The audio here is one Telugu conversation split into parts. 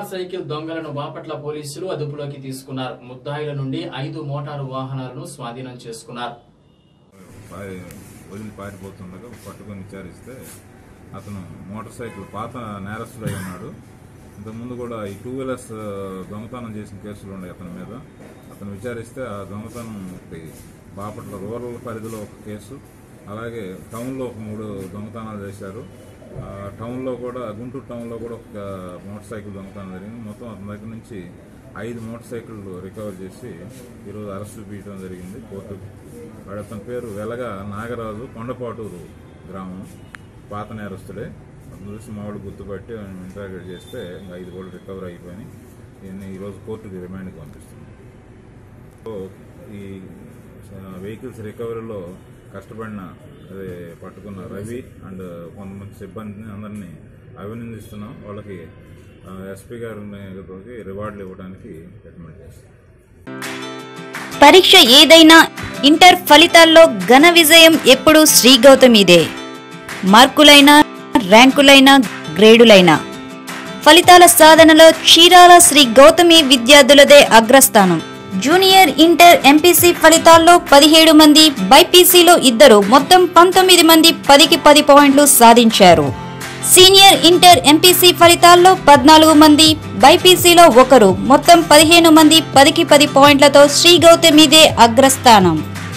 సైకిల్ దొంగలను బాపట్ల పోలీసులు అదుపులోకి తీసుకున్నారు ముద్దాయిల నుండి ఐదు మోటారు వాహనాలను స్వాధీనం చేసుకున్నారు పారి వదిలి పారిపోతుండగా పట్టుకొని విచారిస్తే అతను మోటార్ సైకిల్ పాత నేరస్తుడు అయి ఉన్నాడు ఇంతకుముందు కూడా ఈ టూ వీలర్స్ దొంగతనం చేసిన కేసులు ఉన్నాయి అతని మీద అతను విచారిస్తే ఆ దొంగతనం ఒకటి బాపట్ల రూరల్ పరిధిలో ఒక కేసు అలాగే టౌన్లో ఒక మూడు దొంగతనాలు చేశారు ఆ, టౌన్లో కూడా గుంటూరు టౌన్లో కూడా ఒక మోటార్ సైకిల్ దొంగతనం జరిగింది మొత్తం అతని దగ్గర నుంచి ఐదు మోటార్ సైకిళ్ళు రికవర్ చేసి ఈరోజు అరెస్ట్ చూపించడం జరిగింది కోర్టుకు వాడు అతని పేరు వెలగా నాగరాజు కొండపాటూరు గ్రామం పాత నేరస్తుడే అతను చూసి మావాడు గుర్తుపట్టి ఇంటరాగేట్ చేస్తే ఇంకా ఐదు కోట్లు రికవర్ అయిపోయినాయి దీన్ని ఈరోజు కోర్టుకి రిమాండ్కి పంపిస్తున్నాం సో ఈ వెహికల్స్ రికవరీలో కష్టపడిన అదే పట్టుకున్న రవి అండ్ కొంతమంది సిబ్బందిని అందరినీ అభినందిస్తున్నాం వాళ్ళకి ఎస్పీ గారికి రివార్డులు ఇవ్వడానికి రికమెండ్ చేస్తాం పరీక్ష ఏదైనా ఇంటర్ ఫలితాల్లో ఘన విజయం ఎప్పుడూ శ్రీ గౌతమిదే మార్కులైనా ర్యాంకులైనా గ్రేడులైనా ఫలితాల సాధనలో చీరాల శ్రీ గౌతమి విద్యార్థులదే అగ్రస్థానం జూనియర్ ఇంటర్ ఎంపీసీ ఫలితాల్లో పదిహేడు మంది బైపీసీలో ఇద్దరు మొత్తం పంతొమ్మిది మంది పదికి పది పాయింట్లు సాధించారు సీనియర్ ఇంటర్ ఎంపీసీ ఫలితాల్లో పద్నాలుగు మంది బైపీసీలో ఒకరు మొత్తం పదిహేను మంది పదికి పది పాయింట్లతో శ్రీ గౌతమిదే అగ్రస్థానం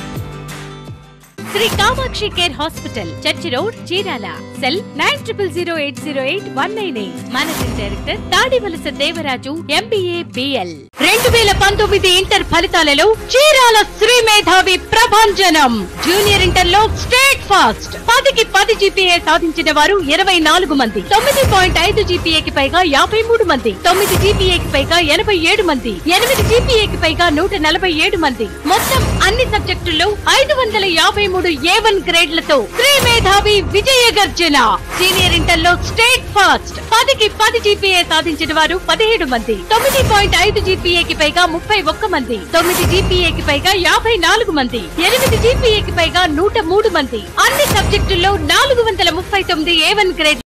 Sri Kamakshi care hospital church road Chirala cell nine triple zero eight zero eight one nine eight managing director Tadivalasa Devaraju MBA BL రెండు వేల పంతొమ్మిది ఇంటర్ ఫలితాలలో చీరాల శ్రీ మేధావి ప్రభంజనం జూనియర్ ఇంటర్ లో స్టేట్ ఫాస్ట్ పదికి పది జీపీఏ సాధించిన వారు ఇరవై నాలుగు మంది తొమ్మిది పాయింట్ ఐదు జీపీఏకి పైగా యాభై మూడు మంది తొమ్మిది జీపీఏకి పైగా ఎనభై ఏడు మంది ఎనిమిది జీపీఏకి పైగా నూట నలభై ఏడు మంది మొత్తం అన్ని సబ్జెక్టుల్లో ఐదు వందల యాభై మూడు ఏ వన్ గ్రేడ్లతో శ్రీ మేధావి విజయ గర్జన సీనియర్ ఇంటర్ లో స్టేట్ ఫాస్ట్ పదికి పది జీపీఏ సాధించిన వారు పదిహేడు మంది తొమ్మిది పాయింట్ ఐదు జీపీఏకి పైగా ముప్పై ఒక్క మంది తొమ్మిది జీపీఏకి పైగా యాభై నాలుగు మంది ఎనిమిది జీపీఏకి పైగా నూట మూడు మంది అన్ని సబ్జెక్టుల్లో నాలుగు వందల ముప్పై తొమ్మిది ఏ వన్ గ్రేడ్